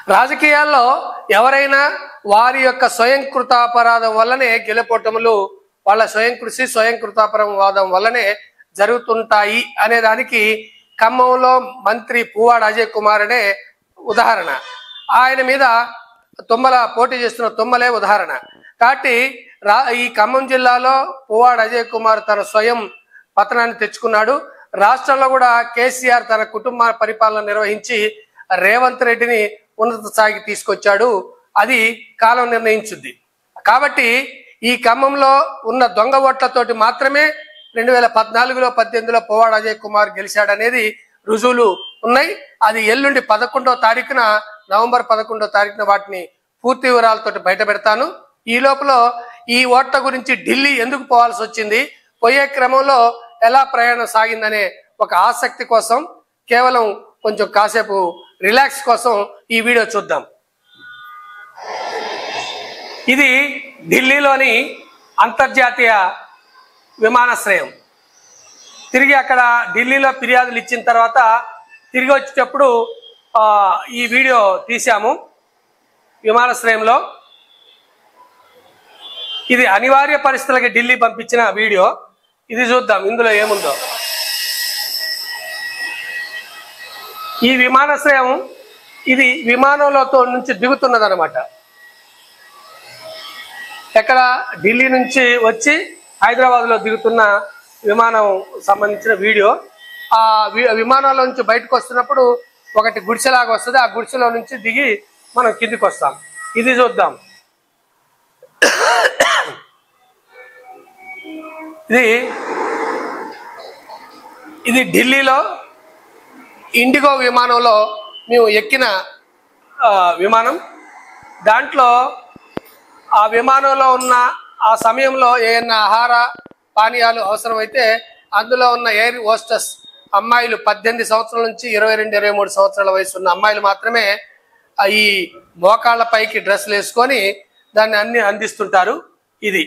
రాజకీయాల్లో ఎవరైనా వారి యొక్క స్వయం కృతాపరాధం వల్లనే గెలుపోటములు వాళ్ళ స్వయం కృషి స్వయం కృతాపరాధం వల్లనే జరుగుతుంటాయి అనే దానికి ఖమ్మంలో మంత్రి పువ్వాడ అజయ్ కుమార్ అనే ఉదాహరణ ఆయన మీద తుమ్మల పోటీ చేస్తున్న తుమ్మలే ఉదాహరణ కాబట్టి రా ఈ ఖమ్మం జిల్లాలో పువ్వాడ అజయ్ కుమార్ తన స్వయం పతనాన్ని తెచ్చుకున్నాడు రాష్ట్రంలో కూడా కేసీఆర్ తన కుటుంబ పరిపాలన నిర్వహించి రేవంత్ రెడ్డిని ఉన్నత స్థాయికి తీసుకొచ్చాడు అది కాలం నిర్ణయించుద్ది కాబట్టి ఈ ఖమ్మంలో ఉన్న దొంగ ఓట్లతోటి మాత్రమే రెండు వేల పద్నాలుగులో పద్దెనిమిదిలో పువ్వాడ అజయ్ కుమార్ గెలిచాడనేది రుజువులు ఉన్నాయి అది ఎల్లుండి పదకొండో తారీఖున నవంబర్ పదకొండో తారీఖున వాటిని పూర్తి వివరాలతోటి బయట పెడతాను ఈ లోపల ఈ ఓట్ల గురించి ఢిల్లీ ఎందుకు పోవాల్సి వచ్చింది పోయే క్రమంలో ఎలా ప్రయాణం సాగిందనే ఒక ఆసక్తి కోసం కేవలం కొంచెం కాసేపు రిలాక్స్ కోసం ఈ వీడియో చూద్దాం ఇది ఢిల్లీలోని అంతర్జాతీయ విమానాశ్రయం తిరిగి అక్కడ ఢిల్లీలో ఫిర్యాదులు ఇచ్చిన తర్వాత తిరిగి వచ్చేటప్పుడు ఆ, ఈ వీడియో తీశాము విమానాశ్రయంలో ఇది అనివార్య పరిస్థితులకి ఢిల్లీ పంపించిన వీడియో ఇది చూద్దాం ఇందులో ఏముందో ఈ విమానాశ్రయం ఇది విమానంలోతో నుంచి దిగుతున్నదన్నమాట ఎక్కడ ఢిల్లీ నుంచి వచ్చి హైదరాబాద్ లో దిగుతున్న విమానం సంబంధించిన వీడియో ఆ వి- విమానంలో నుంచి బయటకు వస్తున్నప్పుడు ఒకటి గుడిసెలాగా వస్తుంది ఆ గుడిసెలో నుంచి దిగి మనం కిందికి వస్తాం ఇది చూద్దాం ఇది ఇది ఢిల్లీలో ఇండిగో విమానంలో మేము ఎక్కిన ఆ, విమానం దాంట్లో ఆ విమానంలో ఉన్న ఆ సమయంలో ఏమైనా ఆహార పానీయాలు అవసరమైతే అందులో ఉన్న ఎయిర్ హోస్టెస్ అమ్మాయిలు పద్దెనిమిది సంవత్సరాల నుంచి ఇరవై రెండు ఇరవై మూడు సంవత్సరాల వయసు ఉన్న అమ్మాయిలు మాత్రమే ఆ ఈ మోకాళ్ళ పైకి డ్రెస్సులు వేసుకొని దాన్ని అన్ని అందిస్తుంటారు ఇది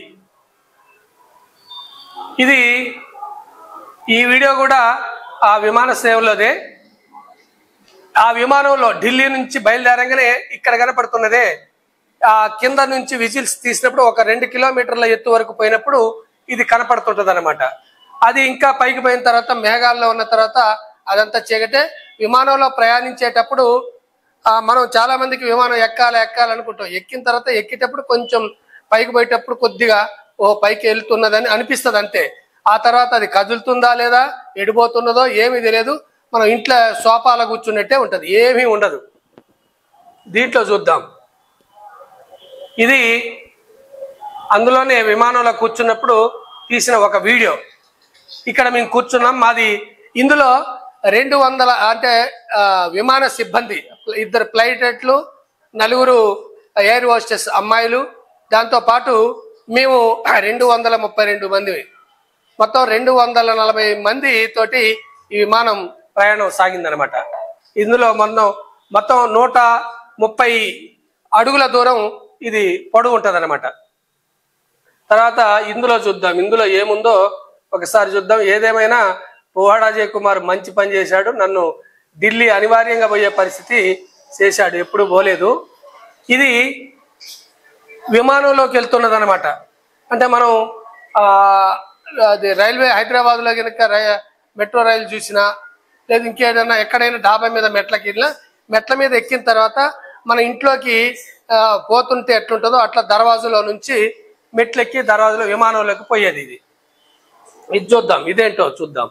ఇది ఈ వీడియో కూడా ఆ విమానాశ్రయంలోదే ఆ విమానంలో ఢిల్లీ నుంచి బయలుదేరంగానే ఇక్కడ కనపడుతున్నదే ఆ కింద నుంచి విజిల్స్ తీసినప్పుడు ఒక రెండు కిలోమీటర్ల ఎత్తు వరకు పోయినప్పుడు ఇది కనపడుతుంటది అనమాట అది ఇంకా పైకి పోయిన తర్వాత మేఘాల్లో ఉన్న తర్వాత అదంతా చీకటే విమానంలో ప్రయాణించేటప్పుడు ఆ, మనం చాలా మందికి విమానం ఎక్కాలి ఎక్కాలి అనుకుంటాం ఎక్కిన తర్వాత ఎక్కేటప్పుడు కొంచెం పైకి పోయేటప్పుడు కొద్దిగా ఓ పైకి వెళ్తున్నదని అనిపిస్తుంది అంతే ఆ తర్వాత అది కదులుతుందా లేదా ఎడిపోతున్నదో ఏమీ తెలియదు మనం ఇంట్లో సోఫాలో కూర్చున్నట్టే ఉంటది ఏమీ ఉండదు దీంట్లో చూద్దాం ఇది అందులోనే విమానంలో కూర్చున్నప్పుడు తీసిన ఒక వీడియో ఇక్కడ మేము కూర్చున్నాం మాది ఇందులో రెండు వందల అంటే ఆ, విమాన సిబ్బంది ఇద్దరు ఫ్లైటెట్లు నలుగురు ఎయిర్ హోస్టెస్ అమ్మాయిలు దాంతో పాటు మేము రెండు వందల ముప్పై రెండు మంది మొత్తం రెండు వందల నలభై మంది తోటి ఈ విమానం ప్రయాణం సాగిందనమాట ఇందులో మొత్తం మొత్తం నూట ముప్పై అడుగుల దూరం ఇది పొడవు ఉంటది తర్వాత ఇందులో చూద్దాం ఇందులో ఏముందో ఒకసారి చూద్దాం ఏదేమైనా పువ్వాడ అజయ్ కుమార్ మంచి పని చేశాడు నన్ను ఢిల్లీ అనివార్యంగా పోయే పరిస్థితి చేశాడు ఎప్పుడు పోలేదు ఇది విమానంలోకి వెళ్తున్నది అనమాట అంటే మనం ఆ, అది రైల్వే హైదరాబాద్ లో కనుక రై- మెట్రో రైలు చూసినా లేదు ఇంకేదైనా ఎక్కడైనా డాబా మీద మెట్లకి వెళ్ళినా మెట్ల మీద ఎక్కిన తర్వాత మన ఇంట్లోకి ఆ, పోతుంటే ఎట్లుంటుందో అట్లా దర్వాజలో నుంచి మెట్లెక్కి దర్వాజలో విమానంలోకి పోయేది ఇది ఇది చూద్దాం ఇదేంటో చూద్దాం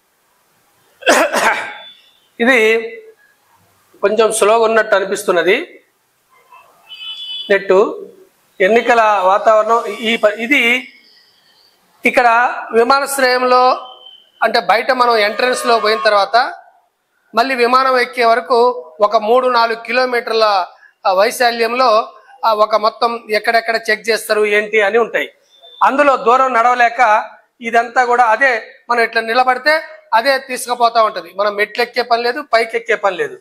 ఇది కొంచెం స్లోగా ఉన్నట్టు అనిపిస్తున్నది నెట్టు ఎన్నికల వాతావరణం ఈ ప- ఇది ఇక్కడ విమానాశ్రయంలో అంటే బయట మనం ఎంట్రన్స్ లో పోయిన తర్వాత మళ్ళీ విమానం ఎక్కే వరకు ఒక మూడు నాలుగు కిలోమీటర్ల ఆ, వైశాల్యంలో ఆ, ఒక మొత్తం ఎక్కడెక్కడ చెక్ చేస్తారు ఏంటి అని ఉంటాయి అందులో దూరం నడవలేక ఇదంతా కూడా అదే మనం ఇట్లా నిలబడితే అదే తీసుకుపోతా ఉంటది మనం మెట్లు ఎక్కే పని లేదు పైకి ఎక్కే పని లేదు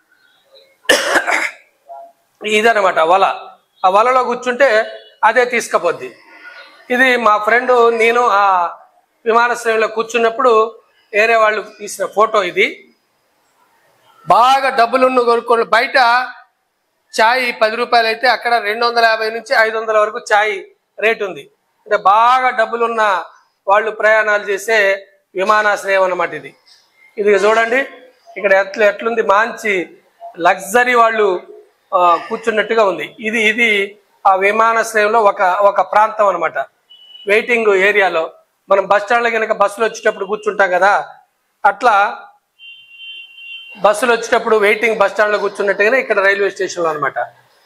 ఇదనమాట వల ఆ వలలో కూర్చుంటే అదే తీసుకుపోద్ది ఇది మా ఫ్రెండ్ నేను ఆ విమానాశ్రయంలో కూర్చున్నప్పుడు వేరే వాళ్ళు తీసిన ఫోటో ఇది బాగా డబ్బులున్న కొనుక్కోండి బయట ఛాయ్ పది రూపాయలు అయితే అక్కడ రెండు వందల యాభై నుంచి ఐదు వందల వరకు ఛాయ్ రేట్ ఉంది అంటే బాగా డబ్బులున్న వాళ్ళు ప్రయాణాలు చేసే విమానాశ్రయం అన్నమాట ఇది ఇది చూడండి ఇక్కడ ఎట్ల ఎట్లుంది మంచి లగ్జరీ వాళ్ళు ఆ, కూర్చున్నట్టుగా ఉంది ఇది ఇది ఆ విమానాశ్రయంలో ఒక ఒక ప్రాంతం అన్నమాట వెయిటింగ్ ఏరియాలో మనం బస్ స్టాండ్లో కనుక బస్సులు వచ్చేటప్పుడు కూర్చుంటాం కదా అట్లా బస్సులు వచ్చేటప్పుడు వెయిటింగ్ బస్ స్టాండ్ లో కూర్చున్నట్టుగానే ఇక్కడ రైల్వే స్టేషన్ లో అనమాట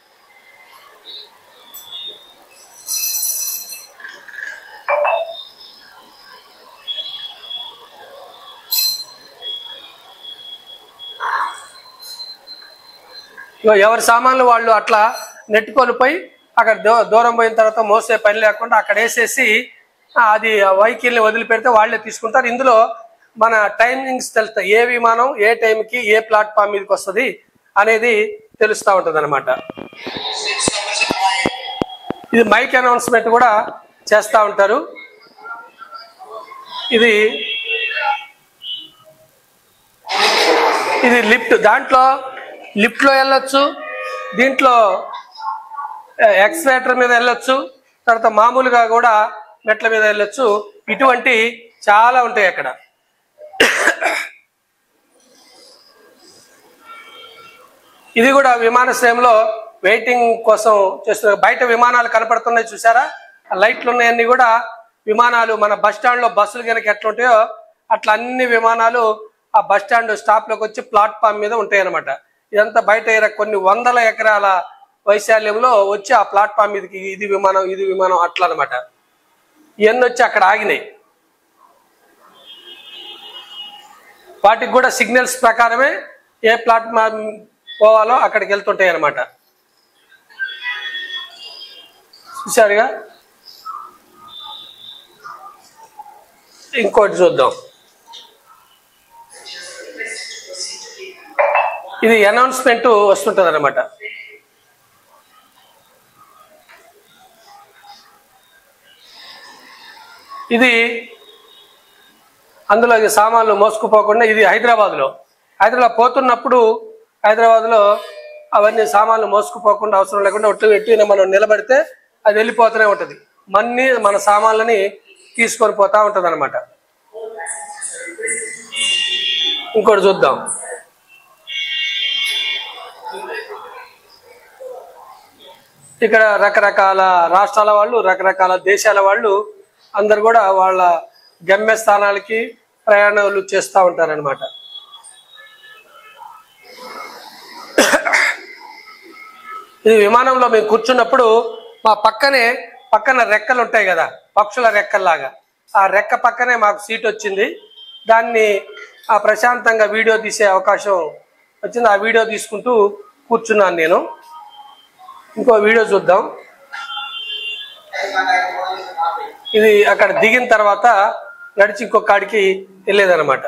ఎవరి సామాన్లు వాళ్ళు అట్లా నెట్టుకొని పోయి అక్కడ దూ- దూరం పోయిన తర్వాత మోసే పని లేకుండా అక్కడ వేసేసి ఆ, అది వెహికల్ ని వదిలిపెడితే వాళ్ళే తీసుకుంటారు ఇందులో మన టైమింగ్స్ తెలుస్తాయి ఏ విమానం ఏ టైంకి ఏ ప్లాట్ఫామ్ మీదకి వస్తుంది అనేది తెలుస్తూ ఉంటది అనమాట ఇది మైక్ అనౌన్స్మెంట్ కూడా చేస్తూ ఉంటారు ఇది ఇది లిఫ్ట్ దాంట్లో లిఫ్ట్ లో వెళ్ళొచ్చు దీంట్లో ఎక్స్లేటర్ మీద వెళ్ళొచ్చు తర్వాత మామూలుగా కూడా మెట్ల మీద వెళ్ళొచ్చు ఇటువంటి చాలా ఉంటాయి అక్కడ ఇది కూడా విమానాశ్రయంలో వెయిటింగ్ కోసం చేస్తున్న బయట విమానాలు కనపడుతున్నాయి చూసారా ఆ లైట్లు ఉన్నాయన్నీ కూడా విమానాలు మన బస్ స్టాండ్ లో బస్సులు కనుక ఎట్లుంటాయో అట్లా అన్ని విమానాలు ఆ బస్ స్టాండ్ స్టాప్ లోకి వచ్చి ప్లాట్ఫామ్ మీద ఉంటాయి అనమాట ఇదంతా బయట ఎర- కొన్ని వందల ఎకరాల వైశాల్యంలో వచ్చి ఆ ప్లాట్ఫామ్ మీదకి ఇది విమానం ఇది విమానం అట్లా అనమాట ఇవన్నీ వచ్చి అక్కడ ఆగినాయి వాటికి కూడా సిగ్నల్స్ ప్రకారమే ఏ ప్లాట్ఫామ్ పోవాలో అక్కడికి వెళ్తుంటాయి అనమాట చూసారుగా ఇంకోటి చూద్దాం ఇది అనౌన్స్మెంట్ వస్తుంటది అనమాట ఇది అందులో ఈ సామాన్లు మోసుకుపోకుండా ఇది హైదరాబాద్ లో హైదరాబాద్ పోతున్నప్పుడు హైదరాబాద్ లో అవన్నీ సామాన్లు మోసుకుపోకుండా అవసరం లేకుండా ఒట్లు పెట్టి మనం నిలబడితే అది వెళ్ళిపోతూనే ఉంటది మన్ని మన సామాన్లని తీసుకొని పోతా ఉంటది అనమాట ఇంకోటి చూద్దాం ఇక్కడ రకరకాల రాష్ట్రాల వాళ్ళు రకరకాల దేశాల వాళ్ళు అందరు కూడా వాళ్ళ గమ్యస్థానాలకి ప్రయాణాలు చేస్తూ ఉంటారనమాట ఇది విమానంలో మేము కూర్చున్నప్పుడు మా పక్కనే పక్కన రెక్కలు ఉంటాయి కదా పక్షుల రెక్కల్లాగా ఆ రెక్క పక్కనే మాకు సీట్ వచ్చింది దాన్ని ఆ ప్రశాంతంగా వీడియో తీసే అవకాశం వచ్చింది ఆ వీడియో తీసుకుంటూ కూర్చున్నాను నేను ఇంకో వీడియో చూద్దాం ఇది అక్కడ దిగిన తర్వాత నడిచి ఇంకో కాడికి వెళ్ళేదన్నమాట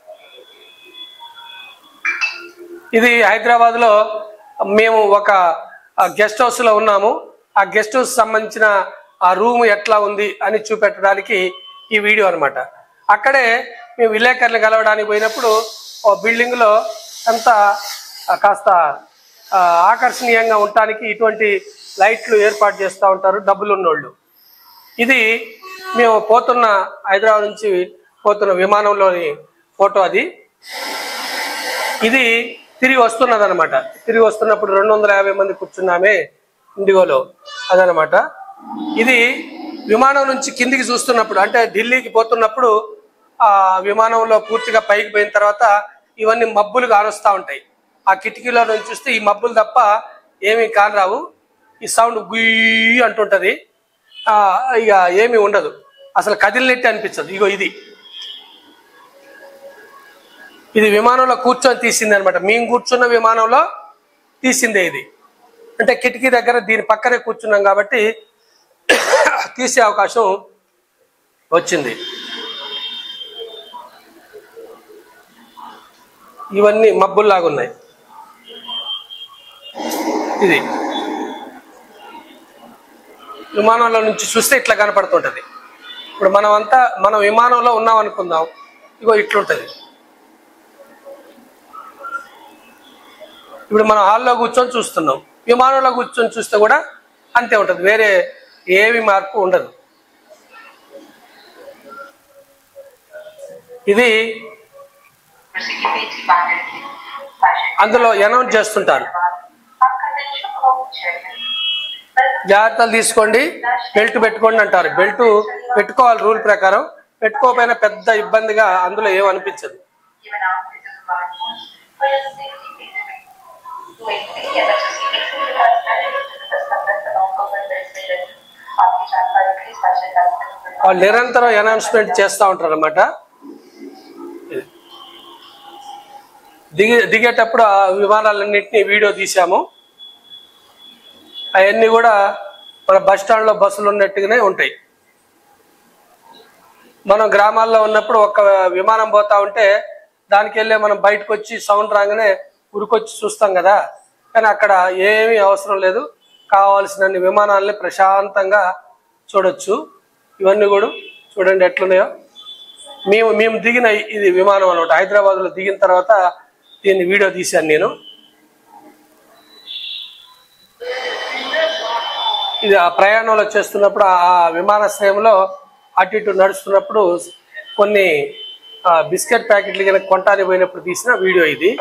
ఇది హైదరాబాద్ లో మేము ఒక గెస్ట్ హౌస్ లో ఉన్నాము ఆ గెస్ట్ హౌస్ సంబంధించిన ఆ రూమ్ ఎట్లా ఉంది అని చూపెట్టడానికి ఈ వీడియో అన్నమాట అక్కడే మేము విలేకరులు కలవడానికి పోయినప్పుడు ఓ బిల్డింగ్ లో అంతా ఆ, కాస్త ఆ, ఆకర్షణీయంగా ఉండటానికి ఇటువంటి లైట్లు ఏర్పాటు చేస్తూ ఉంటారు డబ్బులు ఉన్నోళ్ళు ఇది మేము పోతున్న హైదరాబాద్ నుంచి పోతున్న విమానంలోని ఫోటో అది ఇది తిరిగి వస్తున్నది అనమాట తిరిగి వస్తున్నప్పుడు రెండు వందల యాభై మంది కూర్చున్నామే ఇండిగోలో అదనమాట ఇది విమానం నుంచి కిందికి చూస్తున్నప్పుడు అంటే ఢిల్లీకి పోతున్నప్పుడు ఆ విమానంలో పూర్తిగా పైకి పోయిన తర్వాత ఇవన్నీ మబ్బులు కానొస్తా ఉంటాయి ఆ కిటికీలో నుంచి చూస్తే ఈ మబ్బులు తప్ప ఏమీ కానరావు ఈ సౌండ్ గుయ్యి అంటుంటది ఆ, ఇక ఏమీ ఉండదు అసలు కదిలినట్టే అనిపించదు ఇగో ఇది ఇది విమానంలో కూర్చొని తీసింది అనమాట మేము కూర్చున్న విమానంలో తీసిందే ఇది అంటే కిటికీ దగ్గర దీని పక్కనే కూర్చున్నాం కాబట్టి తీసే అవకాశం వచ్చింది ఇవన్నీ మబ్బుల్లాగా ఉన్నాయి ఇది విమానంలో నుంచి చూస్తే ఇట్లా కనపడుతుంటది ఇప్పుడు మనం అంతా మనం విమానంలో ఉన్నాం అనుకుందాం ఇగో ఇట్లుంటది ఇప్పుడు మనం హాల్లో కూర్చొని చూస్తున్నాం విమానంలో కూర్చొని చూస్తే కూడా అంతే ఉంటుంది వేరే ఏమి మార్పు ఉండదు ఇది Security banditry. Fashion. అందులో అనౌన్స్ చేస్తుంటారు आपका दिन शुभ हो चेयरमैन वेलकम జాగ్రత్తలు తీసుకోండి బెల్ట్ పెట్టుకోండి అంటారు బెల్ట్ పెట్టుకోవాలి రూల్ ప్రకారం పెట్టుకోకపోయినా పెద్ద ఇబ్బందిగా అందులో ఏం అనిపించదు given out this is smartphones for your safety basically. To maintain या बच्चों की एक्सेस के साथ पहले डिस्कस करते हैं तनाव को बेनिफिशियल आपकी जानकारी के लिए स्पेशल कार्यक्रम వాళ్ళు నిరంతరం అనౌన్స్మెంట్ చేస్తూ ఉంటారు అనమాట దిగి దిగేటప్పుడు ఆ విమానాలన్నింటినీ వీడియో తీసాము అవన్నీ కూడా మన బస్ స్టాండ్లో బస్సులు ఉన్నట్టుగానే ఉంటాయి మనం గ్రామాల్లో ఉన్నప్పుడు ఒక విమానం పోతా ఉంటే దానికి వెళ్ళే మనం బయటకు వచ్చి సౌండ్ రాగానే ఉరికొచ్చి చూస్తాం కదా కానీ అక్కడ ఏమీ అవసరం లేదు కావాల్సినన్ని విమానాలని ప్రశాంతంగా చూడొచ్చు ఇవన్నీ కూడా చూడండి ఎట్లున్నాయో మేము మేము దిగిన ఇది విమానం అనమాట హైదరాబాద్లో దిగిన తర్వాత దీన్ని వీడియో తీశాను నేను ఇది ఆ ప్రయాణంలో చేస్తున్నప్పుడు ఆ విమానాశ్రయంలో అటు ఇటు నడుస్తున్నప్పుడు కొన్ని ఆ, బిస్కెట్ ప్యాకెట్లు కనుక కొంటానికి పోయినప్పుడు తీసిన వీడియో ఇది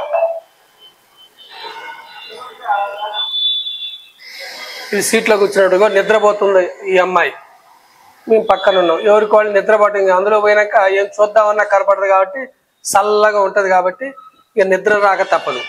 ఇది సీట్లో కూర్చున్నట్టుగా నిద్రపోతుంది ఈ అమ్మాయి మేము పక్కన ఉన్నాం ఎవరికి వాళ్ళు నిద్రపోవటం ఇంకా అందులో పోయినాక ఏం చూద్దామన్నా కనపడదు కాబట్టి చల్లగా ఉంటది కాబట్టి ఇక నిద్ర రాక తప్పదు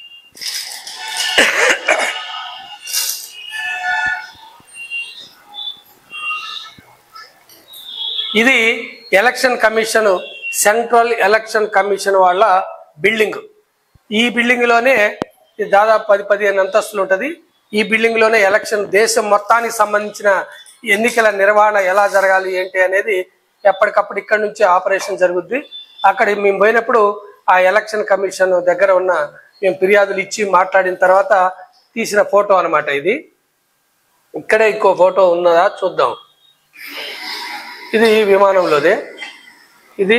ఇది election commission central election commission వాళ్ళ బిల్డింగ్ ఈ బిల్డింగ్ లోనే ఇది దాదాపు పది పదిహేను అంతస్తులు ఉంటది ఈ బిల్డింగ్ లోనే ఎలక్షన్ దేశం మొత్తానికి సంబంధించిన ఎన్నికల నిర్వహణ ఎలా జరగాలి ఏంటి అనేది ఎప్పటికప్పుడు ఇక్కడ నుంచి ఆపరేషన్ జరుగుద్ది అక్కడ మేము పోయినప్పుడు ఆ ఎలక్షన్ కమిషన్ దగ్గర ఉన్న మేము ఫిర్యాదులు ఇచ్చి మాట్లాడిన తర్వాత తీసిన ఫోటో అన్నమాట ఇది ఇక్కడే ఇంకో ఫోటో ఉన్నదా చూద్దాం ఇది విమానంలోదే ఇది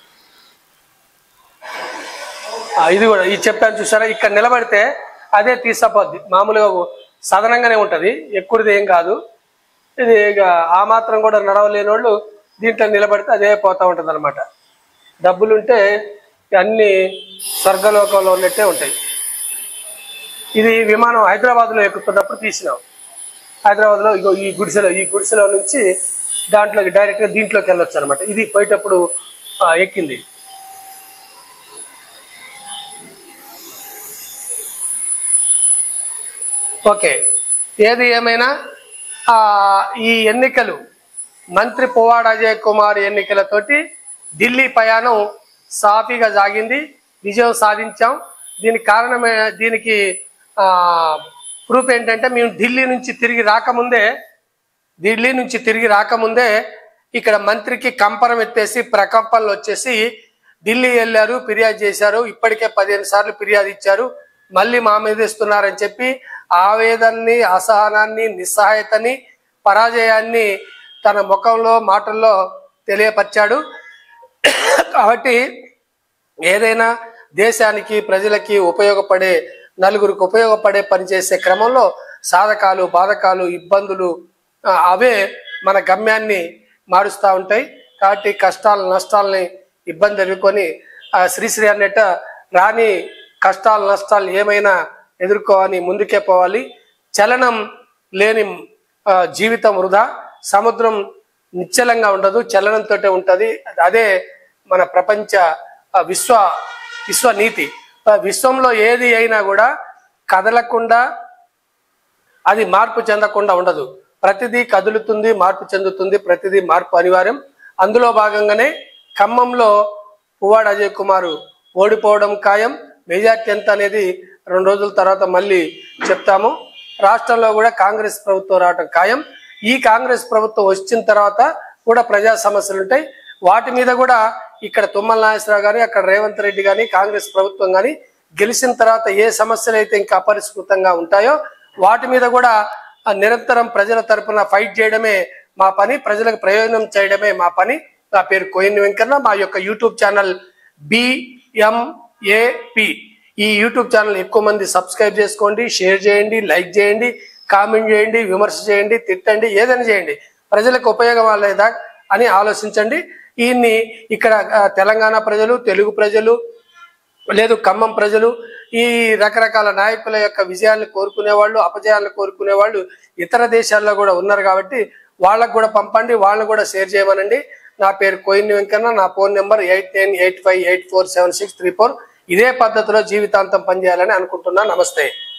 ఆ, ఇది కూడా ఇది చెప్పాను చూసారా ఇక్కడ నిలబడితే అదే తీసపోద్ది మామూలుగా సాధారణంగానే ఉంటది ఎక్కువది ఏం కాదు ఇది ఇక ఆ మాత్రం కూడా నడవలేని వాళ్ళు దీంట్లో నిలబడితే అదే పోతా ఉంటది అనమాట డబ్బులుంటే అన్ని స్వర్గలోకంలో ఉన్నట్టే ఉంటాయి ఇది విమానం హైదరాబాద్ లో ఎక్కుతున్నప్పుడు తీసినాం హైదరాబాద్ లో ఇగో ఈ గుడిసెలో ఈ గుడిసెలో నుంచి దాంట్లోకి డైరెక్ట్ గా దీంట్లోకి వెళ్ళొచ్చు అనమాట ఇది పోయేటప్పుడు ఆ, ఎక్కింది ఓకే ఏది ఏమైనా ఆ ఈ ఎన్నికలు మంత్రి పువ్వాడ అజయ్ కుమార్ ఎన్నికలతోటి ఢిల్లీ ప్రయాణం సాఫీగా సాగింది విజయం సాధించాం దీనికి కారణమే దీనికి ఆ ప్రూఫ్ ఏంటంటే మేము ఢిల్లీ నుంచి తిరిగి రాకముందే ఢిల్లీ నుంచి తిరిగి రాకముందే ఇక్కడ మంత్రికి కంపరం ఎత్తేసి ప్రకంపనలు వచ్చేసి ఢిల్లీ వెళ్ళారు ఫిర్యాదు చేశారు ఇప్పటికే పదిహేను సార్లు ఫిర్యాదు ఇచ్చారు మళ్ళీ మా మీద ఇస్తున్నారని చెప్పి ఆవేదనని అసహనాన్ని నిస్సహాయతని పరాజయాన్ని తన ముఖంలో మాటల్లో తెలియపరిచాడు కాబట్టి ఏదైనా దేశానికి ప్రజలకి ఉపయోగపడే నలుగురికి ఉపయోగపడే పని చేసే క్రమంలో సాధకాలు బాధకాలు ఇబ్బందులు ఆ, అవే మన గమ్యాన్ని మారుస్తూ ఉంటాయి కాబట్టి కష్టాలు నష్టాలని ఇబ్బంది ఎదుర్కొని ఆ శ్రీశ్రీ అన్నట్ట రాని కష్టాలు నష్టాలు ఏమైనా ఎదుర్కోవాలి ముందుకే పోవాలి చలనం లేని ఆ, జీవితం వృధా సముద్రం నిశ్చలంగా ఉండదు చలనంతో ఉంటది అదే మన ప్రపంచ ఆ, విశ్వ విశ్వనీతి ఆ, విశ్వంలో ఏది అయినా కూడా కదలకుండా అది మార్పు చెందకుండా ఉండదు ప్రతిదీ కదులుతుంది మార్పు చెందుతుంది ప్రతిదీ మార్పు అనివార్యం అందులో భాగంగానే ఖమ్మంలో పువ్వాడ అజయ్ కుమార్ ఓడిపోవడం ఖాయం మెజార్టీ ఎంత అనేది రెండు రోజుల తర్వాత మళ్ళీ చెప్తాము రాష్ట్రంలో కూడా కాంగ్రెస్ ప్రభుత్వం రావడం ఖాయం ఈ కాంగ్రెస్ ప్రభుత్వం వచ్చిన తర్వాత కూడా ప్రజా సమస్యలు ఉంటాయి వాటి మీద కూడా ఇక్కడ తుమ్మల నాగేశ్వరరావు గాని అక్కడ రేవంత్ రెడ్డి గాని కాంగ్రెస్ ప్రభుత్వం గాని గెలిచిన తర్వాత ఏ సమస్యలు అయితే ఇంకా అపరిష్కృతంగా ఉంటాయో వాటి మీద కూడా ఆ నిరంతరం ప్రజల తరపున ఫైట్ చేయడమే మా పని ప్రజలకు ప్రయోజనం చేయడమే మా పని నా పేరు కోయిన్ వెంకన్న మా యొక్క యూట్యూబ్ ఛానల్ బిఎంఏపి ఈ యూట్యూబ్ ఛానల్ ఎక్కువ మంది సబ్స్క్రైబ్ చేసుకోండి షేర్ చేయండి లైక్ చేయండి కామెంట్ చేయండి విమర్శ చేయండి తిట్టండి ఏదైనా చేయండి ప్రజలకు ఉపయోగం లేదా అని ఆలోచించండి ఈయన్ని ఇక్కడ ఆ, తెలంగాణ ప్రజలు తెలుగు ప్రజలు లేదు ఖమ్మం ప్రజలు ఈ రకరకాల నాయకుల యొక్క విజయాలను కోరుకునే వాళ్ళు అపజయాలను కోరుకునే వాళ్ళు ఇతర దేశాల్లో కూడా ఉన్నారు కాబట్టి వాళ్ళకు కూడా పంపండి వాళ్ళని కూడా షేర్ చేయమనండి నా పేరు కోయిన్ వెంకన్న నా phone number eight nine eight five eight four seven six three four ఇదే పద్ధతిలో జీవితాంతం పనిచేయాలని అనుకుంటున్నా నమస్తే